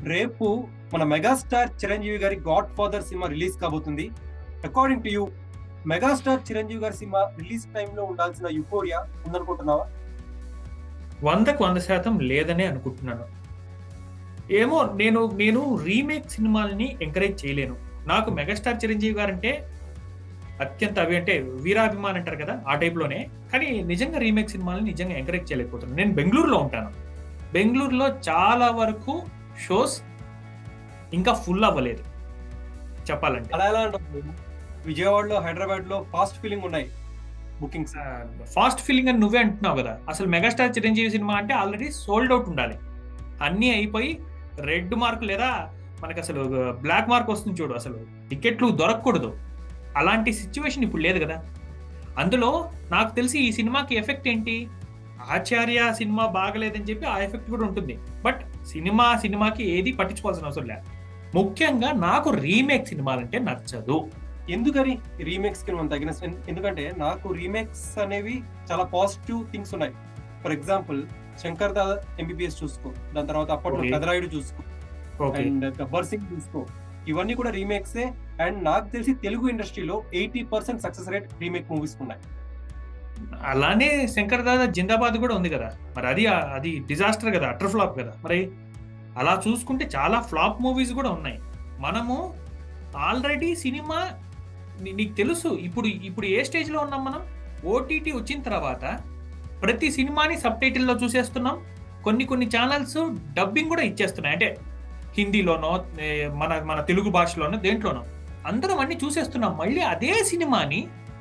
రేపు మన మెగాస్టార్ చిరంజీవి గారి గాడ్ ఫాదర్ సినిమా రిలీజ్ కాబోతుంది according to you megastar Chiranjeevi గారి సినిమా రిలీజ్ టైంలో ఉండాల్సిన యుఫోరియా ఉందనుకుంటున్నావా వందకు వంద శాతం లేదనే అనుకుంటున్నాను ఏమో నేను నేను రీమేక్ సినిమాలని ఎంకరేజ్ చేయలేను నాకు మెగాస్టార్ చిరంజీవి గారు అంటే అత్యంత అవి అంటే వీరాభిమాన్ అంటారు కదా ఆ టైప్లోనే కానీ నిజంగా రీమేక్ సినిమాలని నిజంగా ఎంకరేజ్ చేయలేకపోతున్నాను నేను బెంగళూరులో ఉంటాను బెంగళూరులో చాలా వరకు షోస్ ఇంకా ఫుల్ అవ్వలేదు చెప్పాలంటే అలా ఎలా అంటారు విజయవాడలో హైదరాబాద్ లో ఫాస్ట్ ఫీలింగ్ ఉన్నాయి బుకింగ్స్ ఫాస్ట్ ఫీలింగ్ అని నువ్వే అంటున్నావు కదా అసలు మెగాస్టార్ చిరంజీవి సినిమా అంటే ఆల్రెడీ సోల్డ్ అవుట్ ఉండాలి అన్నీ అయిపోయి రెడ్ మార్క్ లేదా మనకి అసలు బ్లాక్ మార్క్ వస్తుంది చూడు అసలు టికెట్లు దొరకకూడదు అలాంటి సిచ్యువేషన్ ఇప్పుడు లేదు కదా అందులో నాకు తెలిసి ఈ సినిమాకి ఎఫెక్ట్ ఏంటి ఆచార్య సినిమా బాగలేదని చెప్పి ఆ ఎఫెక్ట్ కూడా ఉంటుంది బట్ సినిమా సినిమాకి ఏది పట్టించుకోవాల్సిన అవసరం లేదు ముఖ్యంగా నాకు రీమేక్ సినిమాలంటే నచ్చదు ఎందుకని రీమేక్స్ కి మనం తగిన ఎందుకంటే నాకు రీమేక్స్ అనేవి చాలా పాజిటివ్ థింగ్స్ ఉన్నాయి for example Shankar Dada MBBS చూసుకో దాని తర్వాత అప్పట్లో Okay. కదరాయుడు చూసుకో ఓకే అండ్ గబ్బర్ సింగ్ చూసుకో ఇవన్నీ కూడా రీమేక్సే అండ్ నాకు తెలిసి తెలుగు ఇండస్ట్రీలో eighty percent success rate remake movies ఉన్నాయి అలానే శంకర్ దాదా జిందాబాద్ కూడా ఉంది కదా మరి అది అది డిజాస్టర్ కదా అటర్ ఫ్లాప్ కదా మరి అలా చూసుకుంటే చాలా ఫ్లాప్ మూవీస్ కూడా ఉన్నాయి మనము ఆల్రెడీ సినిమా నీ- నీకు తెలుసు ఇప్పుడు ఇప్పుడు ఏ స్టేజ్ లో ఉన్నాం మనం ఓటీటీ వచ్చిన తర్వాత ప్రతి సినిమాని సబ్ టైటిల్లో చూసేస్తున్నాం కొన్ని కొన్ని ఛానల్స్ డబ్బింగ్ కూడా ఇచ్చేస్తున్నాయి అంటే హిందీలోనో ఏ, మన మన తెలుగు భాషలోనో దేంట్లోనో అందరం అన్ని చూసేస్తున్నాం మళ్ళీ అదే సినిమాని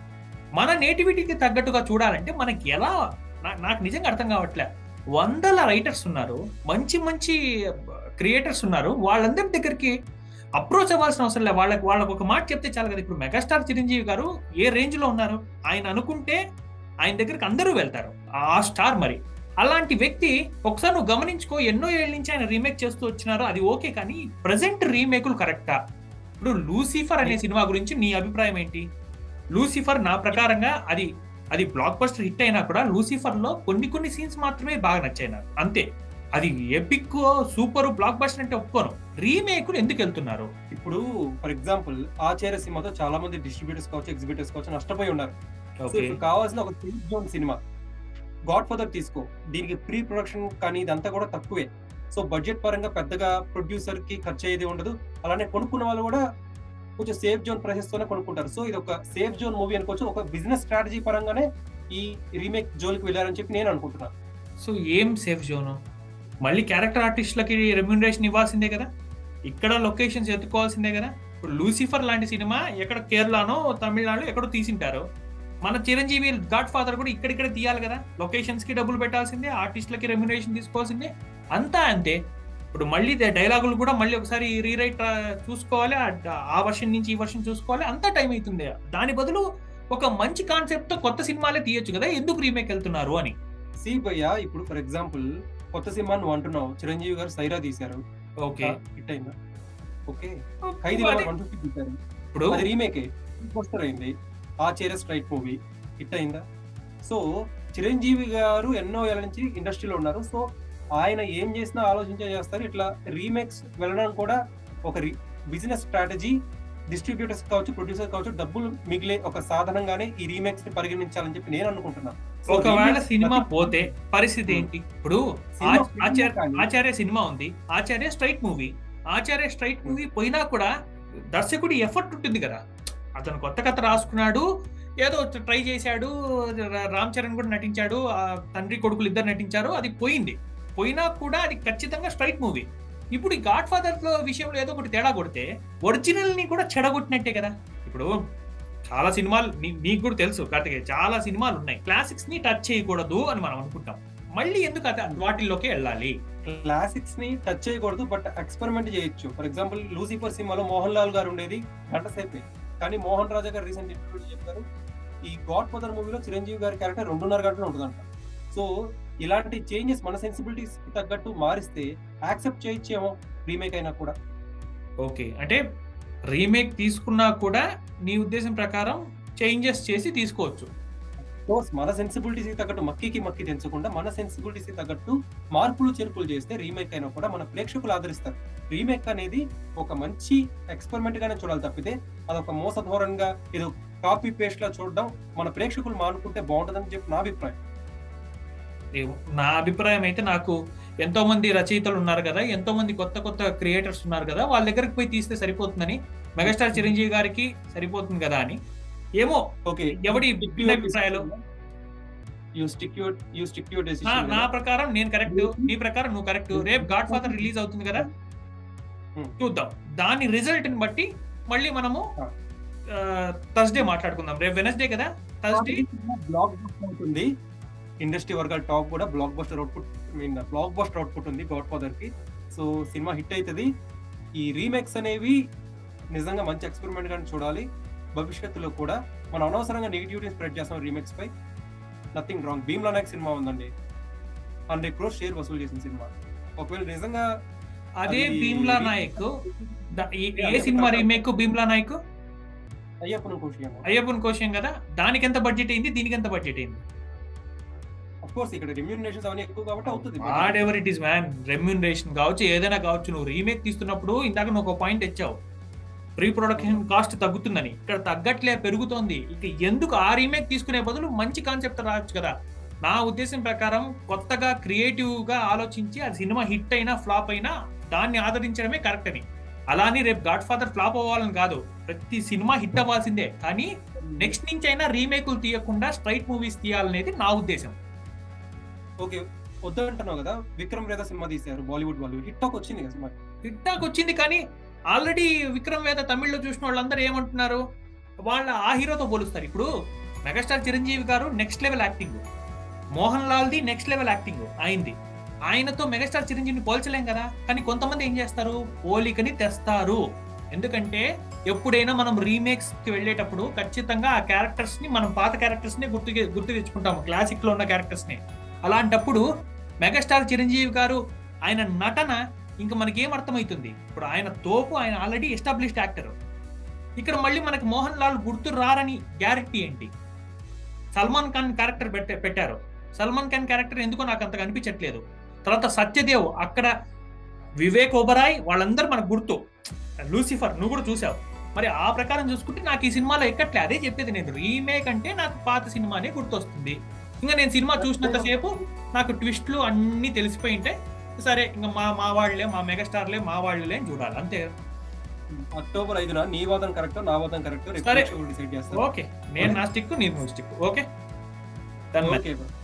మన నేటివిటీకి తగ్గట్టుగా చూడాలంటే మనకి ఎలా నా- నాకు నిజంగా అర్థం కావట్లే వందల రైటర్స్ ఉన్నారు మంచి మంచి క్రియేటర్స్ ఉన్నారు వాళ్ళందరి దగ్గరికి అప్రోచ్ అవ్వాల్సిన అవసరం లేదు వాళ్ళకి వాళ్ళకి ఒక మాట చెప్తే చాలు కదా ఇప్పుడు మెగాస్టార్ చిరంజీవి గారు ఏ రేంజ్ లో ఉన్నారు ఆయన అనుకుంటే ఆయన దగ్గరికి అందరూ వెళ్తారు ఆ స్టార్ మరి అలాంటి వ్యక్తి ఒకసారి నువ్వు గమనించుకో ఎన్నో ఏళ్ళ నుంచి ఆయన రీమేక్ చేస్తూ వచ్చినారు అది ఓకే కానీ ప్రజెంట్ రీమేకులు కరెక్టా ఇప్పుడు లూసిఫర్ అనే సినిమా గురించి నీ అభిప్రాయం ఏంటి లూసిఫర్ నా ప్రకారంగా అది అది బ్లాక్ బస్టర్ హిట్ అయినా కూడా లూసిఫర్ లో కొన్ని కొన్ని సీన్స్ మాత్రమే బాగా నచ్చాయి నాకు అంతే అది ఎపిక్ సూపర్ బ్లాక్ బస్టర్ అంటే ఒప్పుకోను రీమేకులు ఎందుకు వెళ్తున్నారు ఇప్పుడు ఫర్ ఎగ్జాంపుల్ ఆచార్య సినిమాతో చాలా మంది డిస్ట్రిబ్యూటర్స్ కావచ్చు ఎగ్జిబిటర్స్ కావచ్చు నష్టపోయి ఉన్నారు సో ఓకే ఇప్పుడు కావాల్సిన ఒక safe zone cinema Godfather తీసుకో దీనికి ప్రీ ప్రొడక్షన్ కానీ ఇదంతా కూడా తక్కువే సో బడ్జెట్ పరంగా పెద్దగా ప్రొడ్యూసర్ కి ఖర్చు అయ్యేది ఉండదు అలానే కొనుక్కున్న వాళ్ళు కూడా కొంచెం సేఫ్ జోన్ ప్రైసెస్ తోనే కొనుక్కుంటారు సో ఇది ఒక సేఫ్ జోన్ మూవీ అనుకోవచ్చు ఒక బిజినెస్ స్ట్రాటజీ పరంగానే ఈ రీమేక్ జోన్కి వెళ్ళారని చెప్పి నేను అనుకుంటున్నాను సో ఏం సేఫ్ జోన్ మళ్ళీ క్యారెక్టర్ ఆర్టిస్టులకి రెమ్యూనరేషన్ ఇవ్వాల్సిందే కదా ఇక్కడ లొకేషన్స్ ఎత్తుకోవాల్సిందే కదా ఇప్పుడు లూసిఫర్ లాంటి సినిమా ఎక్కడ కేరళనో తమిళనాడు ఎక్కడో తీసింటారు మన చిరంజీవి గాడ్ ఫాదర్ కూడా ఇక్కడిక్కడ తీయాలి కదా లొకేషన్స్ కి డబ్బులు పెట్టాల్సిందే ఆర్టిస్టులకి రెమ్యునరేషన్ తీసుకోవాల్సిందే అంతా అంతే ఇప్పుడు మళ్ళీ డైలాగులు కూడా మళ్ళీ ఒకసారి రీరైట్ చూసుకోవాలి ఆ- ఆ వర్షన్ నుంచి ఈ వర్షన్ చూసుకోవాలి అంతా టైం అవుతుంది దాని బదులు ఒక మంచి కాన్సెప్ట్ తో కొత్త సినిమాలే తీయొచ్చు కదా ఎందుకు రీమేక్ వెళ్తున్నారు అని సి భయ్య ఇప్పుడు ఫర్ ఎగ్జాంపుల్ కొత్త సినిమా నువ్వు అంటున్నావు చిరంజీవి గారు సైరా తీశారు ఓకే హిట్ అయిందా ఓకే ఖైదీ అదే. వన్ ఫిఫ్టీ తీశారు ఇప్పుడు అది రీమేకే పోస్టర్ అయింది ఆచార్య స్ట్రైట్ మూవీ హిట్ అయిందా సో చిరంజీవి గారు ఎన్నో ఏళ్ళ నుంచి ఇండస్ట్రీలో ఉన్నారు సో ఆయన ఏం చేసినా ఆలోచించే చేస్తారు ఇట్లా రీమేక్స్ వెళ్ళడం కూడా ఒక బిజినెస్ స్ట్రాటజీ డిస్ట్రిబ్యూటర్స్ కావచ్చు ప్రొడ్యూసర్ కావచ్చు డబ్బులు మిగిలే ఒక సాధనంగానే ఈ రీమేక్స్ ని పరిగణించాలని చెప్పి నేను అనుకుంటున్నాను So, ఒకవేళ remakes సినిమా ప్రతి- పోతే పరిస్థితి ఏంటి ఇప్పుడు సినిమా ఆ- పోయినా ఆచార్య కానీ- ఆచార్య సినిమా ఉంది Acharya straight movie Acharya straight movie పోయినా కూడా దర్శకుడి ఎఫర్ట్ ఉంటుంది కదా అతను కొత్త కథ రాసుకున్నాడు ఏదో ట్రై చేశాడు రా- రామ్ చరణ్ కూడా నటించాడు ఆ తండ్రి కొడుకులు ఇద్దరు నటించారు అది పోయింది పోయినా కూడా అది ఖచ్చితంగా స్ట్రైట్ మూవీ ఇప్పుడు ఈ గాడ్ ఫాదర్ లో విషయంలో ఏదో ఒకటి తేడా కొడితే ఒరిజినల్ ని కూడా చెడగొట్టినట్టే కదా ఇప్పుడు చాలా సినిమాలు నీ- నీకు కూడా తెలుసు కార్తికేయ చాలా సినిమాలు ఉన్నాయి క్లాసిక్స్ ని టచ్ చేయకూడదు అని మనం అనుకుంటాం మళ్ళీ ఎందుకు అత వాటిల్లోకి వెళ్ళాలి క్లాసిక్స్ ని టచ్ చేయకూడదు బట్ ఎక్స్పెరిమెంట్ చేయొచ్చు ఫర్ ఎగ్జాంపుల్ లూసిఫర్ సినిమాలో మోహన్ లాల్ గారు ఉండేది గంట సేపే కానీ మోహన్ రాజా గారు రీసెంట్ ఇంటర్వ్యూ చెప్పారు ఈ గాడ్ ఫాదర్ మూవీలో చిరంజీవి గారి క్యారెక్టర్ రెండున్నర గంటలు ఉంటుందంట సో ఇలాంటి చేంజెస్ మన సెన్సిబిలిటీస్ తగ్గట్టు మారిస్తే యాక్సెప్ట్ చేయొచ్చేమో రీమేక్ అయినా కూడా ఓకే అంటే రీమేక్ తీసుకున్నా కూడా నీ ఉద్దేశం ప్రకారం చేంజెస్ చేసి తీసుకోవచ్చు కోర్స్ మన సెన్సిబిలిటీస్ తగ్గట్టు మక్కికి మక్కి తెంచకుండా మన సెన్సిబిలిటీస్ తగ్గట్టు మార్పులు చేర్పులు చేస్తే రీమేక్ అయినా కూడా మన ప్రేక్షకులు ఆదరిస్తారు రీమేక్ అనేది ఒక మంచి ఎక్స్పెరిమెంట్ గానే చూడాలి తప్పితే అదొక మోస ధోరణిగా ఏదో కాపీ పేస్ట్ లా చూడడం మన ప్రేక్షకులు మానుకుంటే బాగుంటుందని చెప్పి నా అభిప్రాయం ఏమో. నా అభిప్రాయం అయితే నాకు ఎంతో మంది రచయితలు ఉన్నారు కదా ఎంతో మంది కొత్త కొత్త క్రియేటర్స్ ఉన్నారు కదా వాళ్ళ దగ్గరికి పోయి తీస్తే సరిపోతుందని మెగాస్టార్ చిరంజీవి గారికి సరిపోతుంది కదా అని ఏమో ఓకే ఎవడి భిన్న అభిప్రాయాలు you stick your you stick your నా- డెసిషన్ నా ప్రకారం నేను కరెక్ట్ నీ ప్రకారం నువ్వు కరెక్ట్ రేపు గాడ్ ఫాదర్ రిలీజ్ అవుతుంది కదా Hmm. చూద్దాం దాని రిజల్ట్ ని బట్టి మళ్ళీ మనము Ah. థర్స్డే మాట్లాడుకుందాం రేపు వెనస్డే కదా థర్స్డే బ్లాక్ బస్టర్ అవుతుంది ఇండస్ట్రీ వర్గాల టాప్ కూడా blockbuster output mean blockbuster output ఉంది గాడ్ ఫాదర్ కి సో సినిమా హిట్ అవుతుంది ఈ రీమేక్స్ అనేవి నిజంగా మంచి ఎక్స్పెరిమెంట్ గాని చూడాలి భవిష్యత్తులో కూడా మనం అనవసరంగా నెగిటివిటీ స్ప్రెడ్ చేస్తాం రీమేక్స్ పై nothing wrong Bheemla Nayak cinema ఉందండి హండ్రెడ్ క్రోర్ షేర్ వసూలు చేసిన సినిమా ఒకవేళ నిజంగా అదే అది- Bheemla Nayak the- a- a cinema remake Bheemla Nayak అయ్యప్పను ఖుషి అయ్యప్పన్ కోశం కదా దానికి ఎంత బడ్జెట్ అయింది దీనికి ఎంత బడ్జెట్ అయింది అఫ్ కోర్స్ ఇక్కడ రెమ్యూనరేషన్స్ అవన్నీ ఎక్కువ కాబట్టి అవుతుంది whatever it is man remuneration కావచ్చు ఏదైనా కావచ్చు నువ్వు రీమేక్ తీస్తున్నప్పుడు ఇందాక నువ్వు ఒక పాయింట్ ఇచ్చావు ప్రీ ప్రొడక్షన్ కాస్ట్ తగ్గుతుందని ఇక్కడ తగ్గట్లే పెరుగుతోంది ఇక ఎందుకు ఆ రీమేక్ తీసుకునే బదులు మంచి కాన్సెప్ట్ రావచ్చు కదా నా ఉద్దేశం ప్రకారం కొత్తగా క్రియేటివ్ గా ఆలోచించి ఆ సినిమా హిట్ అయినా ఫ్లాప్ అయినా దాన్ని ఆదరించడమే కరెక్ట్ అని అలానే రేపు గాడ్ ఫాదర్ ఫ్లాప్ అవ్వాలని కాదు ప్రతి సినిమా హిట్ అవ్వాల్సిందే కానీ నెక్స్ట్ నుంచి అయినా రీమేకులు తీయకుండా స్ట్రైట్ మూవీస్ తీయాలనేది నా ఉద్దేశం ఓకే వద్దంటున్నావు కదా విక్రమ్ వేద సినిమా తీశారు బాలీవుడ్ వాళ్ళు హిట్ టాక్ వచ్చింది కదా సినిమా హిట్ టాక్ వచ్చింది కానీ ఆల్రెడీ విక్రమ్ వేద తమిళ్లో చూసిన వాళ్ళందరూ ఏమంటున్నారు వాళ్ళ ఆ హీరోతో పోలుస్తారు ఇప్పుడు megastar Chiranjeevi garu next level acting Mohan లాల్ది నెక్స్ట్ లెవెల్ యాక్టింగ్ అయింది ఆయనతో మెగాస్టార్ చిరంజీవిని పోల్చలేం కదా కానీ కొంతమంది ఏం చేస్తారు పోలికని తెస్తారు ఎందుకంటే ఎప్పుడైనా మనం రీమేక్స్ కి వెళ్ళేటప్పుడు ఖచ్చితంగా ఆ క్యారెక్టర్స్ ని మనం పాత క్యారెక్టర్స్ ని గుర్తు గుర్తు తెచ్చుకుంటాము క్లాసిక్ లో ఉన్న క్యారెక్టర్స్ ని అలాంటప్పుడు మెగాస్టార్ చిరంజీవి గారు ఆయన నటన ఇంకా మనకి ఏం అర్థమవుతుంది ఇప్పుడు ఆయన తోపు ఆయన ఆల్రెడీ ఎస్టాబ్లిష్డ్ యాక్టర్ ఇక్కడ మళ్ళీ మనకి మోహన్ లాల్ గుర్తు రారని గ్యారెంటీ ఏంటి సల్మాన్ ఖాన్ క్యారెక్టర్ పెట్టే పెట్టారు సల్మాన్ ఖాన్ క్యారెక్టర్ ఎందుకో నాకు అంతగా అనిపించట్లేదు తర్వాత సత్యదేవ్ అక్కడ వివేక్ ఓబరాయ్ వాళ్ళందరూ మనకు గుర్తు లూసిఫర్ నువ్వు కూడా చూసావు మరి ఆ ప్రకారం చూసుకుంటే నాకు ఈ సినిమాలో ఎక్కట్లే అదే చెప్పేది నేను రీమేక్ అంటే నాకు పాత సినిమానే గుర్తొస్తుంది ఇంకా నేను సినిమా చూసినంతసేపు నాకు ట్విస్ట్లు అన్నీ తెలిసిపోయి ఉంటాయి సరే ఇంకా మా మా వాళ్ళే మా మెగాస్టార్లే మా వాళ్ళే అని చూడాలి అంతే అక్టోబర్ ఐదున నీ వాదం కరెక్ట్ నా వాదం కరెక్ట్ సరే. డిసైడ్ చేస్తారు ఓకే నేను నా స్టిక్ నేను స్టిక్ ఓకే డన్ ఓకే